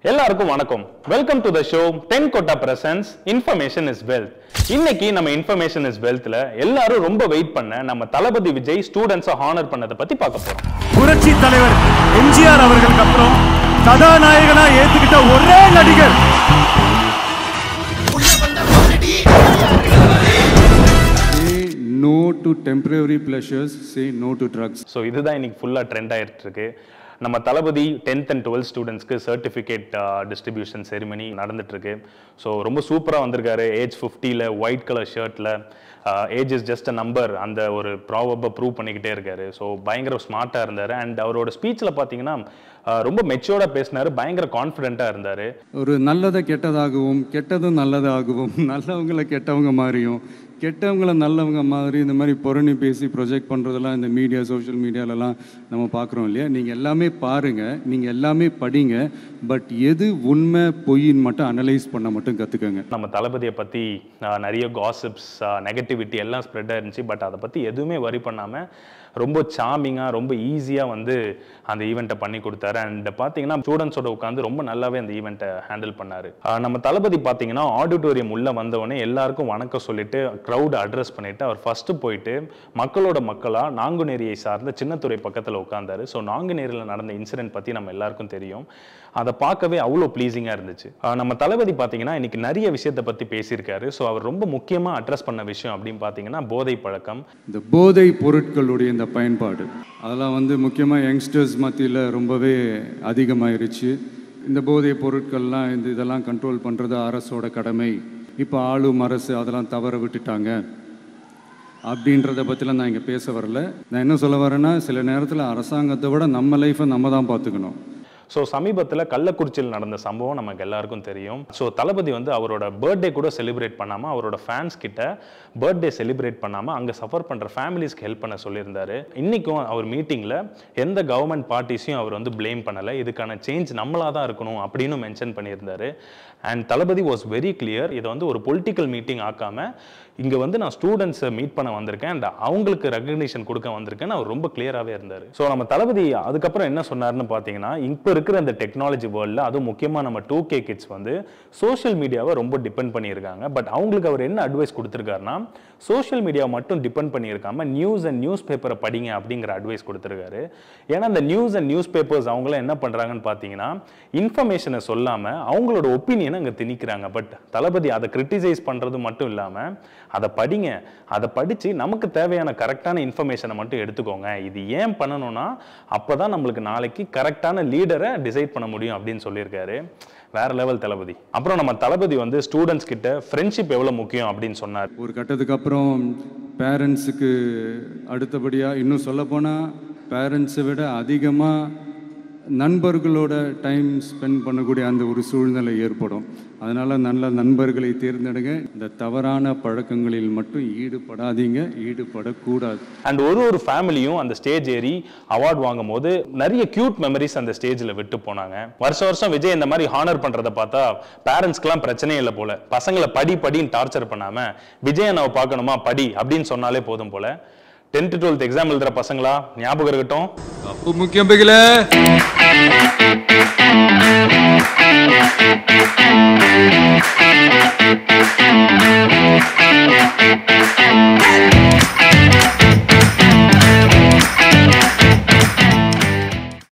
எல்லாருக்கும் வணக்கம் welcome to the show ten கொட்டா பிரசன்ஸ் இன்ஃபர்மேஷன் இஸ் வெல்த் இன்னைக்கு நம்ம இன்ஃபர்மேஷன் இஸ் வெல்த்ல எல்லாரும் ரொம்ப வெயிட் பண்ண நம்ம தளபதி விஜய் ஸ்டூடெண்ட்ஸை ஹானர் பண்ணதை பத்தி பார்க்க போறோம் புரட்சி தலைவர் எம்ஜிஆர் அவர்களுக்கு அப்புறம் கதாநாயகனா ஏத்துக்கிட்ட ஒரே நடிகர் Say no to temporary pleasures, say no to drugs. So இதுதான் இன்னைக்கு ஃபுல்லாக ட்ரெண்ட் ஆயிட்டு இருக்கு நம்ம தளபதி டென்த் அண்ட் டுவெல்த் ஸ்டூடெண்ட்ஸ்க்கு சர்டிஃபிகேட் டிஸ்ட்ரிபியூஷன் செரிமனி நடந்துட்டு இருக்கு ஸோ ரொம்ப சூப்பராக வந்திருக்காரு ஏஜ் ஃபிஃப்டியில் ஒயிட் கலர் ஷர்ட்டில் age is just a number அந்த ஒரு ப்ராபப்பை ப்ரூவ் பண்ணிக்கிட்டே இருக்காரு ஸோ பயங்கர ஸ்மார்ட்டாக இருந்தார் அண்ட் அவரோட ஸ்பீச்சில் பார்த்தீங்கன்னா ஆஹ் ரொம்ப மெச்சோர்டாக பேசினாரு பயங்கர கான்ஃபிடென்ட்டாக இருந்தார் ஒரு நல்லதை கெட்டதாகவும் கெட்டதும் நல்லதாகவும் நல்லவங்களை கெட்டவங்க மாதிரியும் கெட்டவங்கள நல்லவங்க மாதிரி இந்த மாதிரி புரணி பேசி ப்ரொஜெக்ட் பண்ணுறதெல்லாம் இந்த மீடியா சோஷியல் மீடியாலலாம் நம்ம பார்க்குறோம் இல்லையா நீங்கள் எல்லாமே பாருங்கள் நீங்கள் எல்லாமே படிங்க பட் எது உண்மை பொய்ன்னு மட்டும் அனலைஸ் பண்ண மட்டும் கற்றுக்கோங்க நம்ம தளபதியை பற்றி நிறைய காசிப்ஸ் நெகட்டிவிட்டி எல்லாம் ஸ்ப்ரெட் ஆயிருந்துச்சு பட் அதை பற்றி எதுவுமே வரி பண்ணாமல் ரொம்ப சாமிங்காக ரொம்ப ஈஸியாக வந்து அந்த ஈவெண்ட்டை பண்ணி கொடுத்தாரு அண்ட் பார்த்தீங்கன்னா ஸ்டூடெண்ட்ஸோட உட்காந்து ரொம்ப நல்லாவே அந்த ஈவெண்ட்டை ஹேண்டில் பண்ணாரு ஆஹ் நம்ம தளபதி பார்த்தீங்கன்னா ஆடிட்டோரியம் உள்ளே வந்தவொடனே எல்லாருக்கும் வணக்கம் சொல்லிட்டு க்ரௌட் அட்ரஸ் பண்ணிட்டு அவர் ஃபர்ஸ்ட் போயிட்டு மக்களோட மக்களாக நாங்குநேரியை சார்ந்த சின்னத்துறை பக்கத்தில் உட்காந்தாரு ஸோ நாங்குநேரியில் நடந்த இன்சிடென்ட் பற்றி நம்ம எல்லாருக்கும் தெரியும் அதை பார்க்கவே அவ்வளோ ப்ளீஸிங்காக இருந்துச்சு ஆஹ் நம்ம தளபதி பார்த்தீங்கன்னா இன்னைக்கு நிறைய விஷயத்தை பற்றி பேசியிருக்காரு ஸோ அவர் ரொம்ப முக்கியமாக அட்ரஸ் பண்ண விஷயம் அப்படின்னு பார்த்தீங்கன்னா போதை பழக்கம் இந்த போதை பொருட்களுடைய இந்த பயன்பாடு அதெல்லாம் வந்து முக்கியமாக யங்ஸ்டர்ஸ் மத்தியில் ரொம்பவே அதிகமாயிருச்சு இந்த போதை பொருட்கள்லாம் இந்த இதெல்லாம் கண்ட்ரோல் பண்ணுறது அரசோட கடமை இப்போ ஆளும் அரசு அதெல்லாம் தவற விட்டுட்டாங்க அப்படின்றத பற்றிலாம் நான் இங்கே பேச வரல நான் என்ன சொல்ல வரேன்னா சில நேரத்தில் அரசாங்கத்தை விட நம்ம லைஃப்பை நம்ம தான் பார்த்துக்கணும் ஸோ சமீபத்தில் கள்ளக்குறிச்சியில் நடந்த சம்பவம் நமக்கு எல்லாருக்கும் தெரியும் ஸோ தளபதி வந்து அவரோட பர்த்டே கூட செலிப்ரேட் பண்ணாமல் அவரோட ஃபேன்ஸ் கிட்ட பர்த்டே செலிப்ரேட் பண்ணாமல் அங்கே சஃபர் பண்ணுற ஃபேமிலிஸ்க்கு ஹெல்ப் பண்ண சொல்லியிருந்தாரு இன்றைக்கும் அவர் மீட்டிங்கில் எந்த கவர்மெண்ட் பார்ட்டிஸையும் அவர் வந்து ப்ளேம் பண்ணலை இதுக்கான சேஞ்ச் நம்மளாக தான் இருக்கணும் அப்படின்னு மென்ஷன் பண்ணியிருந்தாரு and Thalapathy was very clear இதை வந்து ஒரு பொலிட்டிக்கல் மீட்டிங் ஆக்காமல் இங்கே வந்து நான் ஸ்டூடெண்ட்ஸை மீட் பண்ண வந்திருக்கேன் அண்ட் அவங்களுக்கு ரெகக்னிஷன் கொடுக்க வந்திருக்கேன்னு அவர் ரொம்ப கிளியராகவே இருந்தார் ஸோ நம்ம தளபதி அதுக்கப்புறம் என்ன சொன்னார்னு பார்த்தீங்கன்னா இப்போ இருக்கிற இந்த டெக்னாலஜி வேர்ல்டில் அதுவும் முக்கியமாக நம்ம டூ கே கிட்ஸ் வந்து சோஷியல் மீடியாவை ரொம்ப டிபெண்ட் பண்ணியிருக்காங்க பட் அவங்களுக்கு அவர் என்ன அட்வைஸ் கொடுத்துருக்காருன்னா சோஷியல் மீடியாவை மட்டும் டிபெண்ட் பண்ணியிருக்காம நியூஸ் அண்ட் நியூஸ் பேப்பரை படிங்க அப்படிங்கிற அட்வைஸ் கொடுத்துருக்காரு ஏன்னா இந்த நியூஸ் அண்ட் நியூஸ் பேப்பர்ஸ் அவங்களாம் என்ன பண்ணுறாங்கன்னு பார்த்தீங்கன்னா இன்ஃபர்மேஷனை சொல்லாமல் அவங்களோட ஒப்பீனியனை அங்கே திணிக்கிறாங்க பட் தளபதி அதை கிரிட்டிசைஸ் பண்ணுறது மட்டும் இல்லாமல் அதை படிங்க அதை படித்து நமக்கு தேவையான கரெக்டான இன்ஃபர்மேஷனை மட்டும் எடுத்துக்கோங்க இது ஏன் பண்ணணும்னா அப்போ தான் நம்மளுக்கு நாளைக்கு கரெக்டான லீடரை டிசைட் பண்ண முடியும் அப்படின்னு சொல்லியிருக்காரு வேற லெவல் தளபதி அப்புறம் நம்ம தளபதி வந்து ஸ்டூடெண்ட்ஸ் கிட்ட ஃப்ரெண்ட்ஷிப் எவ்வளோ முக்கியம் அப்படின்னு சொன்னார் ஒரு கட்டத்துக்கு அப்புறம் பேரண்ட்ஸுக்கு அடுத்தபடியாக இன்னும் சொல்லப்போனால் பேரண்ட்ஸை விட அதிகமாக நண்பர்களோட டைம் ஸ்பெண்ட் பண்ணக்கூடிய அந்த ஒரு சூழ்நிலை ஏற்படும் அதனால் நல்ல நண்பர்களை தேர்ந்தெடுங்க இந்த தவறான பழக்கங்களில் மட்டும் ஈடுபடாதீங்க ஈடுபடக்கூடாது அண்ட் ஒரு ஒரு ஃபேமிலியும் அந்த ஸ்டேஜ் ஏறி அவார்ட் வாங்கும் போது நிறைய கியூட் மெமரிஸ் அந்த ஸ்டேஜில் விட்டு போனாங்க வருஷம் வருஷம் விஜய் இந்த மாதிரி ஹானர் பண்றத பார்த்தா பேரண்ட்ஸ்க்குலாம் பிரச்சனையே இல்லை போல பசங்களை படி படின்னு டார்ச்சர் பண்ணாம விஜய் அண்ணாவை பார்க்கணுமா படி அப்படின்னு சொன்னாலே போதும் போல டென்த் டுவெல்த் எக்ஸாம் எழுதுற பசங்களா ஞாபகம் இருக்கட்டும் தப்பு முக்கியம் பிகில